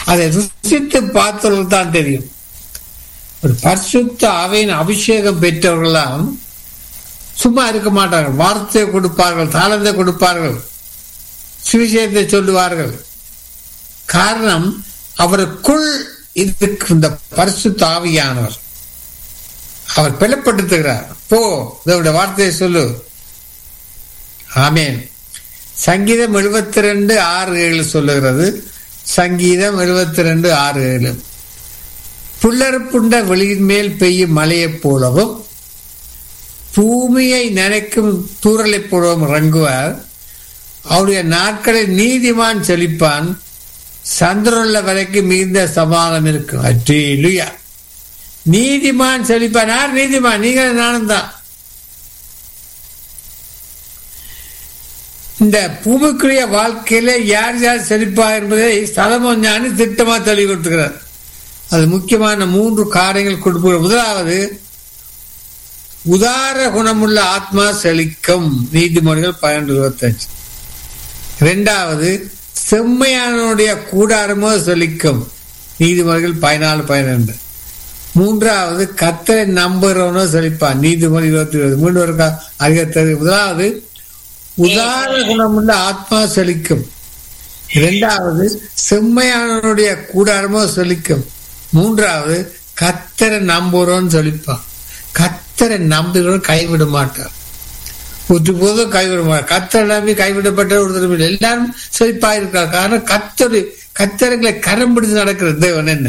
அதை ருசித்து பார்த்தவர்கள் தான் தெரியும் ஒரு பரிசுத்த ஆவியின் அபிஷேகம் பெற்றவர்களாம் சும்மா இருக்க மாட்டார்கள் வார்த்தையை கொடுப்பார்கள் தாளந்தை கொடுப்பார்கள் சுவிசேஷத்தை சொல்லுவார்கள் காரணம் அவருக்குள் இருக்கு இந்த பரிசுத்த ஆவியானவர் அவர் பிளப்படுத்துகிறார் போ இதோட வார்த்தையை சொல்லு ஆமேன் சங்கீதம் எழுபத்தி ரெண்டு ஆறு ஏழு சொல்லுகிறது சங்கீதம் எழுபத்தி ரெண்டு ஆறு ஏழு புல்லறுப்புண்ட வெளியின் மேல் பெய்யும் மழையைப் போலவும் பூமியை நினைக்கும் தூரலைப் போலவும் இறங்குவார் அவருடைய நாட்களில் நீதிமான் செழிப்பான் சந்திரனுள்ள வரைக்கும் மிகுந்த சமாதானம் இருக்கும் அற்றிலுயா நீதிமான் செழிப்பான் யார் நீதிமான் நீங்கள் நானும் தான் இந்த பூமிக்குரிய வாழ்க்கையில யார் யார் செழிப்பா என்பதை சலமோன் ஞானி திட்டமா தெளிவு கொடுத்துக்கிறார் அது முக்கியமான மூன்று காரியங்கள் கொடுப்பது முதலாவது உதார குணமுள்ள ஆத்மா செழிக்கும் நீதிமொழிகள் பன்னெண்டு இருபத்தஞ்சு இரண்டாவது செம்மையானுடைய கூடாரமோ செழிக்கும் நீதிமொழிகள் பதினாலு பதினெண்டு மூன்றாவது கத்தரை நம்புகிறவனோ செழிப்பான் நீதிமொழி இருபத்தி இருபது மூன்று ஒரு அதிகத்தது முதலாவது உதார குணமுள்ள ஆத்மா செழிக்கும் இரண்டாவது செம்மையானவனுடைய கூடாரமோ செழிக்கும் மூன்றாவது கத்தரை நம்புறோன்னு செழிப்பான் கத்தரை நம்புகிறவன் கைவிட மாட்டார் ஒற்று போதும் கைவிட மாட்டார் கத்தரை நம்பி கைவிடப்பட்ட ஒருத்தர் எல்லாரும் செழிப்பா இருக்கார் காரணம் கத்தரு கத்தரைகளை கரம் பிடித்து நடக்கிற தேவன் என்ன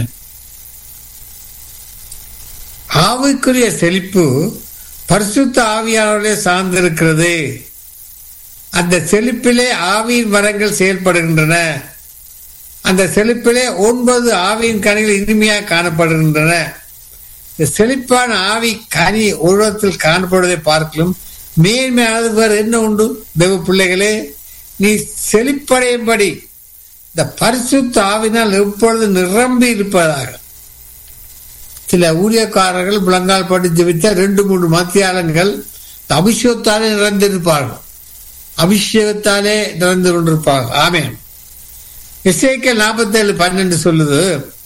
ஆவிக்குரிய செழிப்பு பரிசுத்த ஆவியானவர்களே சார்ந்திருக்கிறது அந்த செழிப்பிலே ஆவியின் வரங்கள் செயல்படுகின்றன அந்த செழிப்பிலே ஒன்பது ஆவியின் கனிகள் இனிமையாக காணப்படுகின்றன இந்த செழிப்பான ஆவி கனி உலகத்தில் காணப்படுவதை பார்க்கலும் மேன்மையானது வேறு என்ன உண்டு தேவ பிள்ளைகளே நீ செழிப்படையும்படி இந்த பரிசுத்த ஆவினால் எப்பொழுது நிரம்பி இருப்பதாக சில ஊழியக்காரர்கள் முழங்கால் பட்டு ஜெபித்த ரெண்டு மூன்று மத்தியாளங்கள் அபிஷேகத்தாலே நிறைந்திருப்பார்கள் அபிஷேகத்தாலே நிறைந்து கொண்டிருப்பார்கள் ஆமேன் எஸ்ஐக்கிய நாற்பத்தி ஏழு பன்னெண்டு சொல்லுது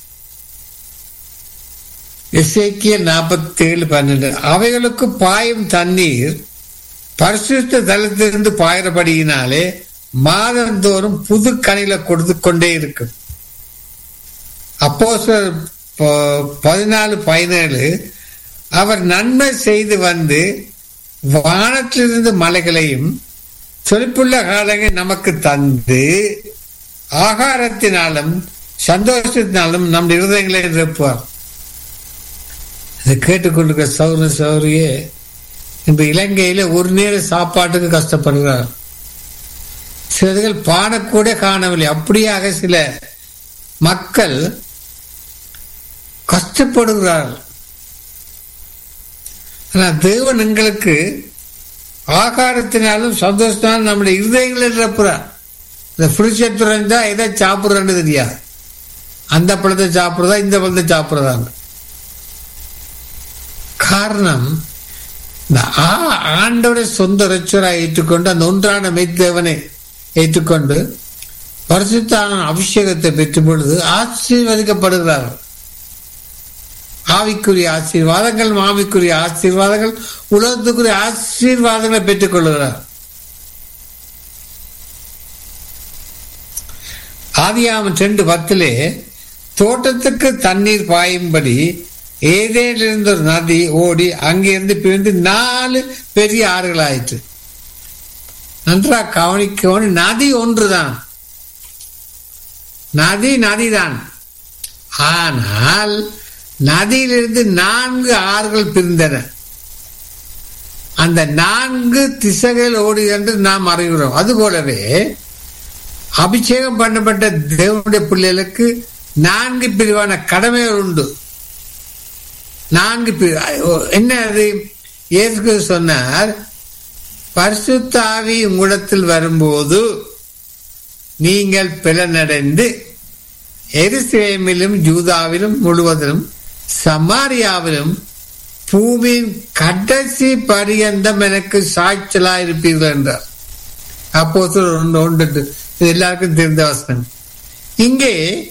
எஸ்ஐக்கிய நாற்பத்தி ஏழு பன்னெண்டு அவைகளுக்கு பாயும் தண்ணீர் பரிசுத்த தளத்திலிருந்து பாயிரபடியினாலே மாதந்தோறும் புது கனில கொடுத்து கொண்டே இருக்கும் அப்போ பதினாலு பதினேழு அவர் நன்மை செய்து வந்து வானத்திலிருந்து மலைகளையும் செழிப்புள்ள காலங்கள் நமக்கு தந்து ஆகாரத்தினாலும் சந்தோஷத்தினாலும் நம் இருதயங்களை நிரப்புவார் இதை கேட்டுக்கொண்டிருக்க சௌர சௌரியே இன்று இலங்கையில ஒரு நேர சாப்பாட்டுக்கு கஷ்டப்படுகிறார் சிலர்கள் பானக்கூட காணவில்லை அப்படியாக சில மக்கள் கஷ்டப்படுகிறார்கள் ஆனால் தேவன் எங்களுக்கு ஆகாரத்தினாலும் சந்தோஷத்தினாலும் நம்முடைய இருதயங்களை நிரப்புறார் இந்த ஃப்ரிட்ஜை திறந்தா எதை சாப்பிட்றன்னு தெரியாது அந்த பழத்தை சாப்பிட்றதா இந்த பழத்தை சாப்பிட்றதாங்க காரணம் இந்த ஆண்டோட சொந்த ரச்சராக ஏற்றுக்கொண்டு அந்த ஒன்றான மெய்த்தேவனை ஏற்றுக்கொண்டு பரிசுத்தான அபிஷேகத்தை பெற்றும் பொழுது ஆசீர்வதிக்கப்படுகிறார்கள் ஆவிக்குரிய ஆசீர்வாதங்கள் மாவிக்குரிய ஆசீர்வாதங்கள் உலகத்துக்குரிய ஆசீர்வாதங்களை பெற்றுக் கொள்கிறார் ஆதியாமன் ரெண்டு பத்திலே தோட்டத்துக்கு தண்ணீர் பாயும்படி ஏதேனிலிருந்து ஒரு நதி ஓடி அங்கிருந்து பிரிந்து நாலு பெரிய ஆறுகள் ஆயிற்று நன்றாக கவனிக்கணும் நதி ஒன்றுதான் நதி நதிதான் ஆனால் நதியிலிருந்து நான்கு ஆறுகள் பிரிந்தன அந்த நான்கு திசைகள் ஓடி என்று நாம் அறிகிறோம் அதுபோலவே அபிஷேகம் பண்ணப்பட்ட தேவனுடைய பிள்ளைகளுக்கு நான்கு பிரிவான கடமைகள் உண்டு நான்கு என்ன அது இயேசு சொன்னார் பரிசுத்தாவி உங்களிடத்தில் வரும்போது நீங்கள் பிளனடைந்து எருசலேமிலும் ஜூதாவிலும் முழுவதிலும் சமாரியாவிலும் பூமியின் கடைசி பரியந்தம் எனக்கு சாய்ச்சலா இருப்பீர்கள் என்றார் அப்போ ஒன்று ஒன்று இது எல்லாருக்கும் தெரிந்த வசனம் இங்கே